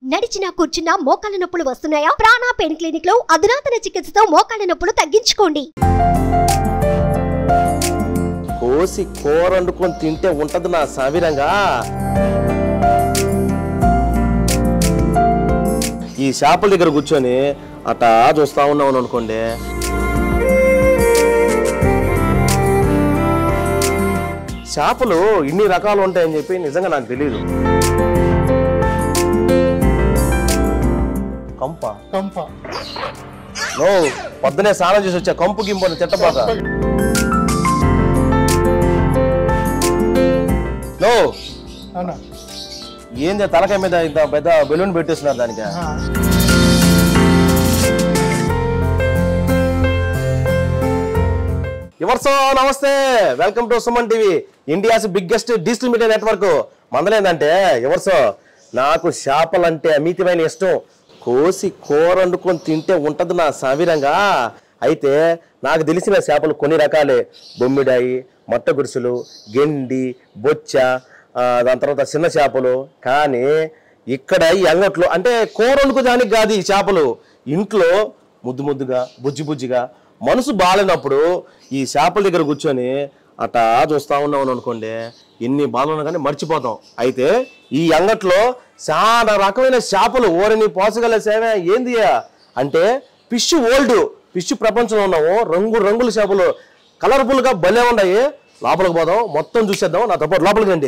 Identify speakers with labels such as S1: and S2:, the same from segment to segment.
S1: నడిచినా కూర్చున్నా మోకాళ్ళ నొప్పులు వస్తున్నాయా ప్రాణా పెయిన్ క్లినిక్ లో అధునాతన చికిత్సతో మోకాళ్ళ నొప్పులు తగ్గించుకోండి
S2: కోసి కూర వండుకొని తింటే ఉంటది నా సవిరంగా ఈ చేపల దగ్గర కూర్చొని అట్టా చూస్తా ఉన్నామని అనుకోండి చేపలు ఇన్ని రకాలు ఉంటాయని చెప్పి నిజంగా నాకు తెలియదు కంప
S3: కంప
S2: నో పొద్దునే స్నానం చేసి వచ్చా కంపు గింపని తిట్టబాక నో
S3: అన్న
S2: ఏంది తలకాయ మీద ఇంత పెద్ద బెలూన్ పెట్టేస్తున్నారు దానికి
S3: ఆ,
S2: ఇవర్సో నమస్తే welcome to Suman TV India's biggest digital media network మందలేందంటే ఇవర్సో నాకు చేపలంటే అమితమైన ఇష్టం కోసి కూర వండుకొని తింటే ఉంటది నా సవిరంగా అయితే నాకు తెలిసిన చేపలు కొన్ని రకాలే బొమ్మిడాయి మట్ట గురుసులు గెండి బొచ్చ ఆ, దాని తర్వాత చిన్న చేపలు కానీ ఇక్కడ ఈ అంగట్లో అంటే కూర వండుకోదానికి కాదు ఈ చేపలు ఇంట్లో ముద్దు ముద్దుగా బుజ్జి బుజ్జిగా మనసు బాగాలేనప్పుడు ఈ చేపల దగ్గర కూర్చొని అట్టా చూస్తా ఉన్నాం అనుకోండి ఎన్ని బాధలు ఉన్నా కానీ మర్చిపోతాం అయితే ఈ అంగట్లో చాలా రకమైన చేపలు ఓరని పోసగల సేవ ఏంది అంటే ఫిష్ ఓల్డ్ ఫిష్ ప్రపంచంలో ఉన్నాము రంగు రంగుల చేపలు కలర్ఫుల్ గా భలే ఉన్నాయి లోపలికి పోదాం మొత్తం చూసేద్దాం నా తప్ప లోపలికి రండి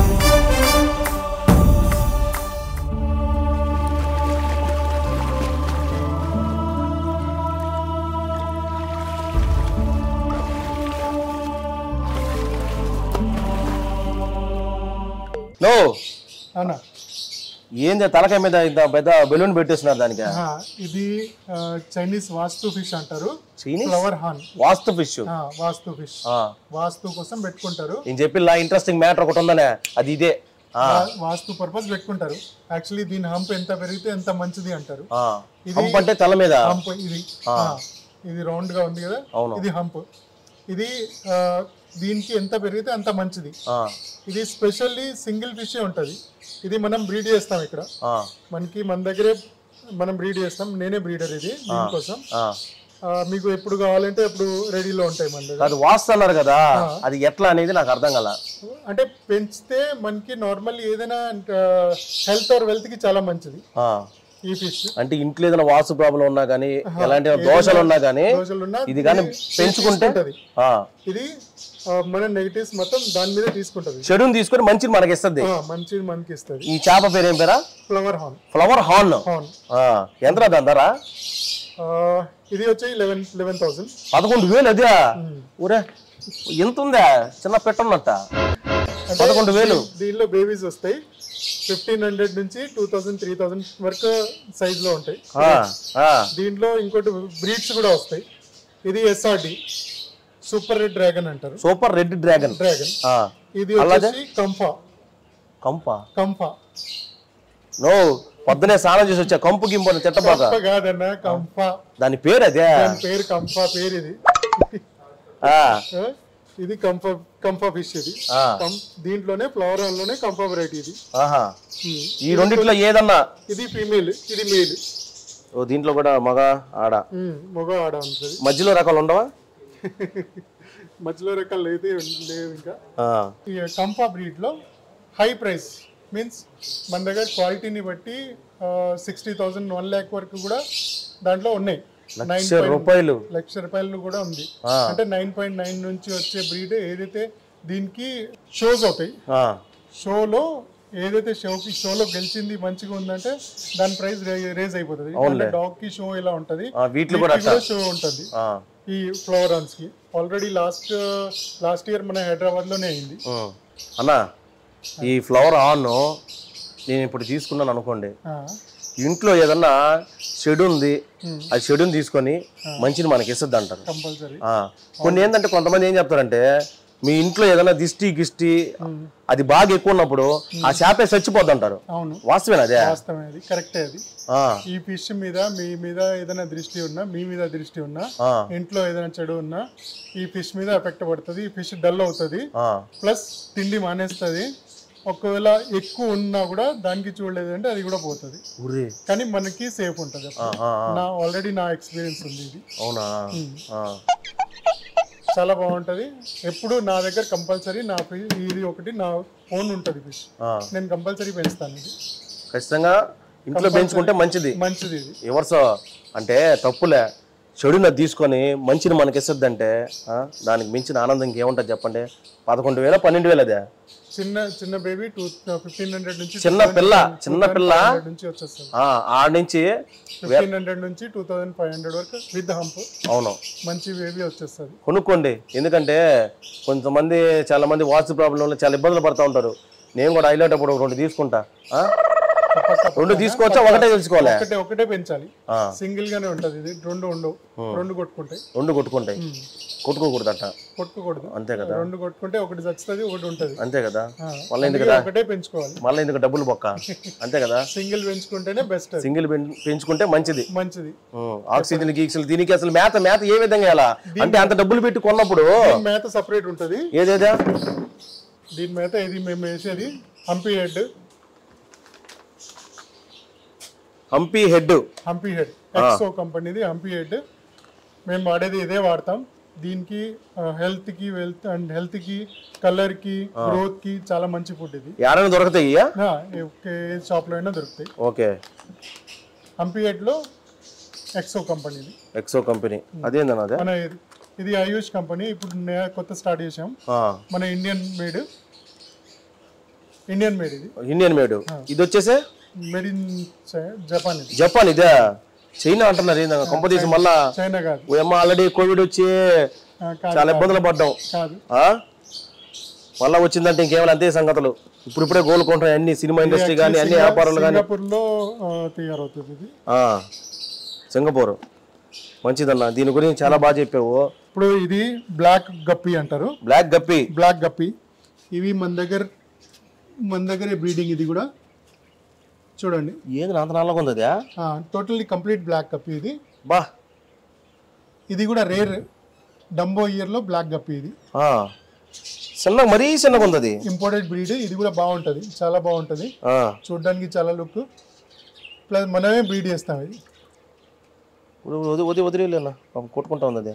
S2: నో
S3: అన్న
S2: ఏంది తలకాయ మీద ఇంత పెద్ద బెలూన్ పెట్టేస్తున్నారు దానికి
S3: ఆ, ఇది ఆ, చైనీస్ వాస్తు ఫిష్ అంటారు
S2: Chinese
S3: flower horn
S2: vastu fish
S3: ఆ, వాస్తు ఫిష్ వాస్తు కోసం పెట్టుకుంటారు
S2: నేను చెప్పిన ఇంట్రెస్టింగ్ మ్యాటర్ ఒకటి ఉందనే అది ఇదే ఆ,
S3: వా- వాస్తు పర్పస్ పెట్టుకుంటారు యాక్చువల్లీ దీని హంప్ ఎంత పెరిగితే ఎంత మంచిది అంటారు
S2: ఆ.
S3: ఇది-
S2: హంప్ అంటే తల మీద
S3: హంప్ ఇది ఆ, ఇది రౌండ్ గా ఉంది కదా
S2: అవును.
S3: ఇది హంప్ ఇది ఆ, దీనికి ఎంత పెరిగితే అంత మంచిది
S2: ఆ,
S3: ఇది స్పెషల్లీ సింగిల్ ఫిష్ ఉంటది ఇది మనం బ్రీడ్ చేస్తాం ఇక్కడ
S2: ఆ,
S3: మనకి మన దగ్గరే మనం బ్రీడ్ చేస్తాం నేనే బ్రీడర్ ఇది దీనికోసం
S2: ఆ.
S3: ఆ, మీకు ఎప్పుడు కావాలంటే అప్పుడు రెడీలో ఉంటాయి మన దగ్గర
S2: అది వాస్తు అన్నారు కదా అది ఎట్లా అనేది నాకు అర్థం కల
S3: అంటే పెంచితే మనకి నార్మల్ ఏదైనా హెల్త్ ఆర్ వెల్త్ కి చాలా మంచిది ఈ ఫిష్
S2: అంటే ఇంట్లో ఏదైనా వాస్తు ప్రాబ్లం ఉన్నా కానీ ఎలాంటి దోషాలు ఉన్నా కానీ
S3: రోజులున్నా
S2: ఇది కానీ పెంచుకుంటే
S3: తీసుకుంటది.
S2: ఆ,
S3: ఇది ఆ, మన నెగిటివ్స్ మొత్తం దాని మీద తీసుకుంటది
S2: చెడుని తీసుకొని మంచిని మనకి ఇస్తుంది
S3: ఆ, మంచిది మనకి ఇస్తుంది
S2: ఈ చేప పేరు ఏం పేరా
S3: flower horn
S2: flower horn
S3: horn
S2: ఎంత దాని ధర
S3: ఇది వచ్చి లెవెన్ లెవెన్ థౌసండ్
S2: పదకొండు వేలు అదే ఊరే ఎంత ఉందా చిన్న పెట్టన్నట్ట పదకొండు వేలు
S3: దీనిలో బేబీస్ వస్తాయి ఫిఫ్టీన్ హండ్రెడ్ నుంచి టూ థౌసండ్ త్రీ థౌసండ్ వరకు సైజ్ లో ఉంటాయి
S2: ఆ, ఆ,
S3: దీంట్లో ఇంకోటి బ్రీడ్స్ కూడా వస్తాయి ఇది ఎస్ఆర్డి సూపర్ రెడ్ డ్రాగన్ అంటారు
S2: సూపర్ రెడ్ డ్రాగన్
S3: డ్రాగన్
S2: ఆ,
S3: ఇది వచ్చేసి కంఫా
S2: కంప
S3: కంఫా
S2: నో పొద్దునే స్నానం చేసి వచ్చా కంపు గింపని తిట్టబాక
S3: కంఫ కాదన్న కంఫా
S2: దాని పేరు అదే
S3: దాని పేరు కంఫా పేరు ఇది
S2: ఆ,
S3: ఆ, ఇది కంఫా కంఫా ఫిష్ ఇది
S2: ఆ.
S3: కం- దీంట్లోనే ఫ్లవర్ లోనే కంఫా వెరైటీ ఇది
S2: ఆహా
S3: ఉమ్.
S2: ఈ రెండిట్లో ఏదన్నా
S3: ఇది ఫీమేల్ ఇది మేల్
S2: ఓ దీంట్లో కూడా మగ ఆడ
S3: మగ ఆడ ఉంటుంది
S2: మధ్యలో రకాలు ఉండవా
S3: మధ్యలో రకాలు అయితే లేవు ఇంకా
S2: ఆ,
S3: ఈ కంఫా బ్రీడ్ లో హై ప్రైస్ మీన్స్ మన దగ్గర క్వాలిటీని బట్టి సిక్స్టీ థౌసండ్ వన్ ల్యాక్ వరకు కూడా దాంట్లో ఉన్నాయి నైన్
S2: లక్ష రూపాయలు
S3: లక్ష రూపాయలు కూడా ఉంది
S2: ఆ.
S3: అంటే నైన్ పాయింట్ నైన్ నుంచి వచ్చే బ్రీడ్ ఏదైతే దీనికి షోస్ అవుతాయి
S2: ఆ,
S3: షోలో ఏదైతే షోకి షోలో గెలిచింది మంచిగా ఉందంటే దాని ప్రైస్ రేజ్ అయిపోతుంది అంటే డాగ్ కి షో ఇలా ఉంటది
S2: ఆ, వీటిలో కూడా
S3: వీటికి కూడా షో ఉంటుంది
S2: ఆ,
S3: ఈ ఫ్లవర్ హన్స్ కి ఆల్రెడీ లాస్ట్ లాస్ట్ ఇయర్ మన హైదరాబాద్ లోనే అయింది
S2: ఉమ్. అన్నా ఈ ఫ్లవర్ ఆన్ నేను ఇప్పుడు తీసుకున్నాను అనుకోండి
S3: ఆ,
S2: ఇంట్లో ఏదన్నా చెడు ఉంది ఆ చెడుని తీసుకొని మంచిని మనకి ఇస్తుంది అంటారు
S3: కంపల్సరీ
S2: ఆ, కొన్ని ఏంటంటే కొంతమంది ఏం చెప్తారంటే మీ ఇంట్లో ఏదైనా దిష్టి గిష్టి అది బాగా ఎక్కువ ఉన్నప్పుడు ఆ చేపే చచ్చిపోద్ది అంటారు
S3: అవును
S2: వాస్తవేనా అదే
S3: వాస్తవమే అది కరెక్టే అది
S2: ఆ,
S3: ఈ ఫిష్ మీద మీ మీద ఏదైనా దృష్టి ఉన్నా మీ మీద దృష్టి ఉన్నా
S2: ఆ,
S3: ఇంట్లో ఏదైనా చెడు ఉన్నా ఈ ఫిష్ మీద ఎఫెక్ట్ పడుతుంది ఈ ఫిష్ డల్ అవుతుంది
S2: ఆ,
S3: ప్లస్ తిండి మానేస్తుంది ఒకవేళ ఎక్కువ ఉన్నా కూడా దానికి చూడలేదు అంటే అది కూడా పోతుంది
S2: ఊరే
S3: కానీ మనకి సేఫ్ ఉంటుంది
S2: ఆ, ఆ, ఆ.
S3: నా ఆల్రెడీ నా ఎక్స్పీరియన్స్ ఉంది ఇది
S2: అవునా ఆ.
S3: చాలా బాగుంటది ఎప్పుడు నా దగ్గర కంపల్సరీ నా ఫి- ఇది ఒకటి నా ఫోన్ ఉంటుంది ఫిష్
S2: ఆ.
S3: నేను కంపల్సరీ పెంచుతాను ఇది
S2: ఖచ్చితంగా ఇంట్లో పెంచుకుంటే మంచిది
S3: మంచిది ఇది
S2: ఎవరిసో అంటే తప్పులే చెడున తీసుకొని మంచిని మనకి ఇస్తుందంటే దానికి మించిన ఆనందం ఇంకేముంటుంది చెప్పండి పదకొండు వేల పన్నెండు వేలు అదే
S3: చిన్న చిన్న బేబీ టూ ఫిఫ్టీన్ హండ్రెడ్ నుంచి
S2: చిన్న పిల్ల చిన్న పిల్ల
S3: 2500 నుంచి వచ్చేస్తుంది
S2: ఆ, ఆడ నుంచి
S3: ఫిఫ్టీన్ హండ్రెడ్ నుంచి టూ థౌసండ్ ఫైవ్ హండ్రెడ్ వరకు విత్ హంప్
S2: అవును
S3: మంచి బేబీ వచ్చేస్తుంది
S2: కొనుక్కోండి ఎందుకంటే కొంతమంది చాలా మంది వాస్తు ప్రాబ్లంలో చాలా ఇబ్బందులు పడుతూ ఉంటారు నేను కూడా వెళ్ళేటప్పుడు ఒక రెండు తీసుకుంటా ఆ? రెండు తీసుకోవచ్చా ఒకటే తెలుసుకోవాలి
S3: ఒకటే ఒకటే పెంచాలి
S2: ఆ,
S3: సింగిల్ గానే ఉంటది ఇది రెండు ఉండవు రెండు కొట్టుకుంటాయి
S2: రెండు కొట్టుకుంటాయి కొట్టుకోకూడదట
S3: కొట్టుకోకూడదు
S2: అంతే కదా
S3: రెండు కొట్టుకుంటే ఒకటి చచ్చుతుంది ఒకటి ఉంటది
S2: అంతే కదా
S3: ఆ,
S2: మళ్ళీ ఎందుకు
S3: అందుకే ఒకటే పెంచుకోవాలి
S2: మళ్ళీ ఎందుకు డబ్బులు బొక్క అంతే కదా
S3: సింగిల్ పెంచుకుంటేనే బెస్ట్ అది
S2: సింగిల్ పెంచుకుంటే మంచిది
S3: మంచిది
S2: ఉం, ఆక్సిజన్ గీక్సిజన్ దీనికి అసలు మేత మేత ఏ విధంగా ఎలా అంటే అంత డబ్బులు పెట్టి కొన్నప్పుడు
S3: దీని మేత సపరేట్ ఉంటది
S2: ఏదేదా
S3: దీని మేత ఇది మేము వేసేది humpy head
S2: humpy head
S3: humpy head Exo కంపెనీది హంపీ హెడ్ మేము వాడేది ఇదే వాడతాం దీనికి హెల్త్ కి వెల్త్ అండ్ హెల్త్ కి కలర్ కి గ్రోత్ కి చాలా మంచి ఫుడ్ ఇది
S2: యాడైనా దొరుకుతాయి ఇయ్యా?
S3: ఆ, ఏ షాప్ లో అయినా దొరుకుతాయి
S2: ఓకే
S3: హంపీ హెడ్ లో ఎక్సో కంపెనీది
S2: ఎక్సో కంపెనీ అదేందన్న అదే
S3: మన ఇది- ఇది ఆయుష్ కంపెనీ ఇప్పుడు నే- కొత్త స్టార్ట్ చేసాం
S2: ఆ,
S3: మన ఇండియన్ మేడ్ ఇండియన్ మేడ్ ఇది
S2: ఇండియన్ మేడ్ ఇది వచ్చేసే
S3: మేడ్ ఇన్ జపాన్ ఇది
S2: జపాన్ ఇదే చైనా అంటున్నారు ఏందన్న కొంపదీసి మళ్ళా
S3: చైనా కాదు
S2: ఏమో ఆల్రెడీ కోవిడ్ వచ్చి
S3: ఆ, కాదు
S2: చాలా ఇబ్బందులు పడ్డాం
S3: కాదు
S2: ఆ? మళ్ళా వచ్చిందంటే ఇంకేమైనా అంతే సంగతులు ఇప్పుడు ఇప్పుడే కోలుకుంటాయి అన్ని సినిమా ఇండస్ట్రీ కానీ అన్ని వ్యాపారాలు కానీ
S3: సింగపూర్ లో తయారవుతుంది ఇది
S2: సింగపూర్ మంచిదన్న దీని గురించి చాలా బాగా చెప్పావు
S3: ఇప్పుడు ఇది బ్లాక్ గప్పి అంటారు
S2: బ్లాక్ గప్పి
S3: బ్లాక్ గప్పి ఇవి మన దగ్గర మన దగ్గర బ్రీడింగ్ ఇది కూడా చూడండి
S2: ఏది అంత నల్లగా ఉంది అదే
S3: టోటల్లీ కంప్లీట్ బ్లాక్ గప్పి ఇది
S2: బా
S3: ఇది కూడా రేర్ డంబో ఇయర్ లో బ్లాక్ గప్పి ఇది
S2: ఆ. చిన్నగా మరీ చిన్నగా ఉంది అది
S3: ఇంపోర్టెడ్ బ్రీడ్ ఇది కూడా బాగుంటది చాలా బాగుంటది
S2: ఆ.
S3: చూడడానికి చాలా లుక్ ప్లస్ మనమే బ్రీడ్ చేస్తాం ఇది
S2: వది- వది వది వదిలేనా కొట్టుకుంటా ఉంది అది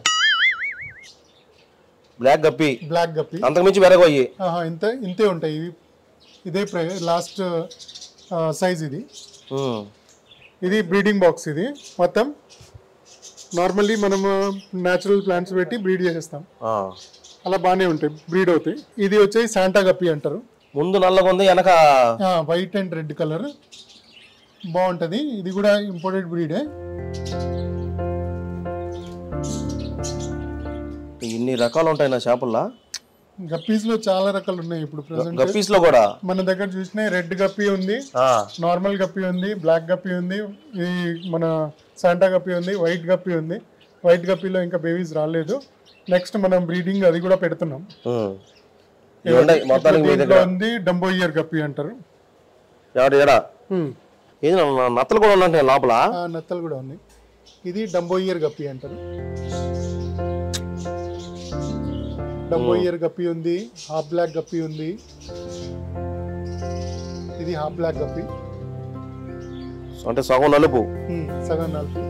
S2: బ్లాక్ గప్పి
S3: బ్లాక్ గప్పి
S2: అంతకుమించి వెరగొయ్యి
S3: ఆహా, ఇంత ఇంతే ఉంటాయి ఇవి ఇదే ప్రై లాస్ట్ సైజ్ ఇది
S2: ఉమ్.
S3: ఇది బ్రీడింగ్ బాక్స్ ఇది మొత్తం నార్మల్లీ మనము న్యాచురల్ ప్లాంట్స్ పెట్టి బ్రీడ్ చేసేస్తాం
S2: ఆ.
S3: అలా బాగానే ఉంటాయి బ్రీడ్ అవుతాయి ఇది వచ్చేసి శాంటా గప్పి అంటారు
S2: ముందు నల్లగా ఉంది వెనక
S3: వైట్ అండ్ రెడ్ కలర్ బాగుంటుంది ఇది కూడా ఇంపోర్టెడ్ బ్రీడే
S2: ఇన్ని రకాలు ఉంటాయి నా చేపల్లో
S3: గప్పీస్ లో చాలా రకాలు ఉన్నాయి ఇప్పుడు ప్రెసెంట్
S2: గప్పీస్ లో కూడా
S3: మన దగ్గర చూసిన రెడ్ గప్పి ఉంది
S2: ఆ.
S3: నార్మల్ గప్పి ఉంది బ్లాక్ గప్పి ఉంది ఈ మన శాంటా గప్పి ఉంది వైట్ గప్పి ఉంది వైట్ గప్పిలో ఇంకా బేబీస్ రాలేదు నెక్స్ట్ మనం బ్రీడింగ్ అది కూడా పెడుతున్నాం
S2: ఉమ్. ఇవి ఉన్నాయి మొత్తానికి మీ
S3: దీంట్లో
S2: దగ్గర
S3: ఉంది డంబో ఇయర్ గప్పి అంటారు
S2: ఎవడు ఎడా ఏది నా నత్తలు కూడా ఉన్నట్టు లోపల
S3: ఆ నత్తలు కూడా ఉన్నాయి ఇది డంబో ఇయర్ గప్పి అంటారు డంబో ఇయర్ గప్పి ఉంది హాఫ్ బ్లాక్ గప్పి ఉంది ఇది హాఫ్ బ్లాక్ గప్పి
S2: అంటే సగం నలుపు
S3: ఉమ్, సగం నలుపు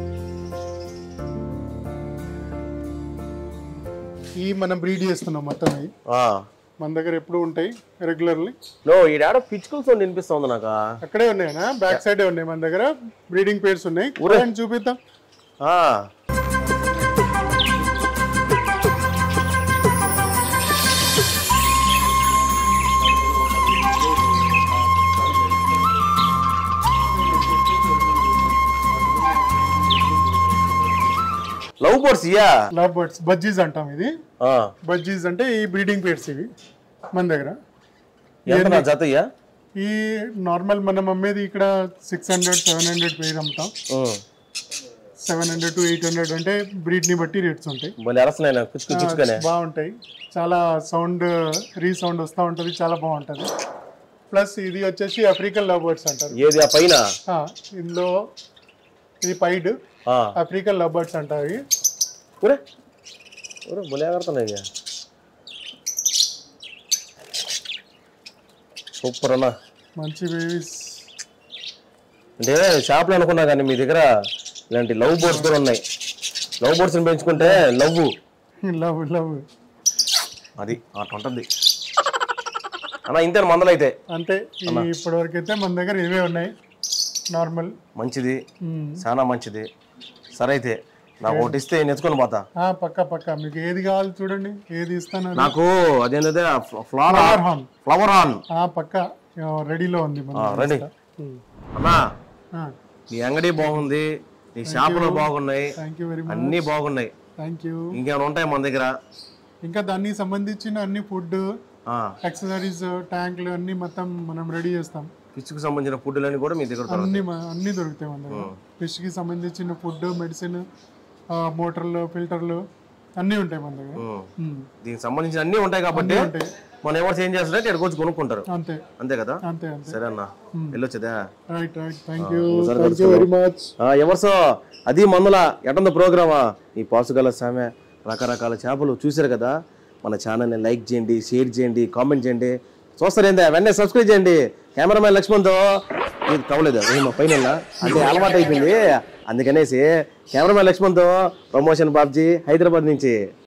S3: ఈ మనం బ్రీడ్ చేస్తున్నాం మొత్తం ఇవి
S2: ఆ.
S3: మన దగ్గర ఎప్పుడు ఉంటాయి రెగ్యులర్లీ
S2: లో ఈడాడ పిచ్చుకల సౌండ్ వినిపిస్తుంది నాకు
S3: అక్కడే ఉన్నాయనా బ్యాక్ సైడే ఉన్నాయి మన దగ్గర బ్రీడింగ్ పేర్స్ ఉన్నాయి చూడండి, చూపిద్దాం
S2: ఆ. లవ్ బర్డ్స్ ఇయా
S3: లవ్ బర్డ్స్ బజ్జీస్ అంటాం ఇది
S2: ఆ.
S3: బజ్జీస్ అంటే ఈ బ్రీడింగ్ పేర్స్ ఇవి మన దగ్గర
S2: ఎంత నా జత ఇయ్యా
S3: ఈ నార్మల్ మనం అమ్మేది ఇక్కడ six hundred seven hundred pair అమ్ముతాం
S2: um.
S3: Seven hundred to eight hundred అంటే breed ని బట్టి రేట్స్ ఉంటాయి
S2: భలే అరసలేనా కుచ్చుకు చిచ్చుకనే
S3: బాగుంటాయి చాలా సౌండ్ రీసౌండ్ వస్తూ ఉంటుంది చాలా బాగుంటుంది ప్లస్ ఇది వచ్చేసి అఫ్రికన్ లవ్ బర్డ్స్ అంటారు
S2: ఏది ఆ పైన
S3: ఆ, ఇందులో ఇది పైడ్
S2: ఆ.
S3: అఫ్రికన్ లవ్ బర్డ్స్ అంటారు ఇవి.
S2: ఊరే ఊరే భలే ఆడుతున్నాయి ఇక. సూపర్ అన్న
S3: మంచి బేబీస్
S2: అంటే షాప్లో అనుకున్నా కానీ మీ దగ్గర ఇలాంటి లవ్ బోర్డ్స్ కూడా ఉన్నాయి లవ్ బోర్డ్స్ని పెంచుకుంటే లవ్
S3: లవ్ లవ్
S2: అది అట్లా ఉంటుంది అన్న ఇంతే మందలు అయితే
S3: అంతే ఇప్పటి వరకు అయితే మన దగ్గర ఇవే ఉన్నాయి నార్మల్
S2: మంచిది చాలా మంచిది సరే అయితే నాకు ఒకటి ఇస్తే నెచ్చుకొని పోతా
S3: పక్క పక్క మీకు ఏది కావాలి చూడండి ఏది ఇస్తాను
S2: నాకు అదేంటంటే ఫ్లవర్
S3: ఫ్లవర్ హామ్
S2: ఫ్లవర్ ఆన్
S3: పక్క రెడీలో ఉంది మన
S2: రండి అన్నా
S3: ఆ,
S2: నీ అంగడి బాగుంది నీ షాపులు బాగున్నాయి
S3: థ్యాంక్ యూ వెరీ మచ్
S2: అన్నీ బాగున్నాయి
S3: థ్యాంక్ యూ
S2: ఇంకేమైనా ఉంటాయి మన దగ్గర
S3: ఇంకా దానికి సంబంధించిన అన్ని ఫుడ్
S2: ఆ,
S3: యాక్సెసరీస్ ట్యాంకులు అన్ని మొత్తం మనం రెడీ చేస్తాం
S2: ఫిష్కి సంబంధించిన ఫుడ్లన్నీ కూడా మీ దగ్గర దొరుకుతాయి.
S3: అన్ని మ- అన్ని దొరుకుతాయి మన దగ్గర ఫిష్ కి సంబంధించిన ఫుడ్ మెడిసిన్ మోటార్లు ఫిల్టర్లు అన్నీ ఉంటాయి మన దగ్గర
S2: ఉమ్.
S3: ఉమ్,
S2: దీనికి సంబంధించిన అన్నీ ఉంటాయి కాబట్టి
S3: ఉంటాయి
S2: మనం ఎవరు ఏం చేస్తారంటే ఇక్కడికి వచ్చి కొనుక్కుంటారు
S3: అంతే
S2: అంతే కదా
S3: అంతే అంతే
S2: సరే అన్న వెళ్ళొచ్చదా
S3: right right thank you thank you very much
S2: ఎవరిసో అది మందుల ఎటందో ప్రోగ్రామా ఈ పాసుగల సామె రకరకాల చేపలు చూశారు కదా మన ఛానల్ని లైక్ చేయండి షేర్ చేయండి కామెంట్ చేయండి చూస్తారు ఏందా వెంటనే సబ్స్క్రైబ్ చేయండి కెమెరామెన్ లక్ష్మణ్తో ఇది కవలేదు ఏమో పైన అంటే అలవాటు అయిపోయింది అందుకనేసి కెమెరామెన్ లక్ష్మణ్తో ప్రమోషన్ బాబ్జీ హైదరాబాద్ నుంచి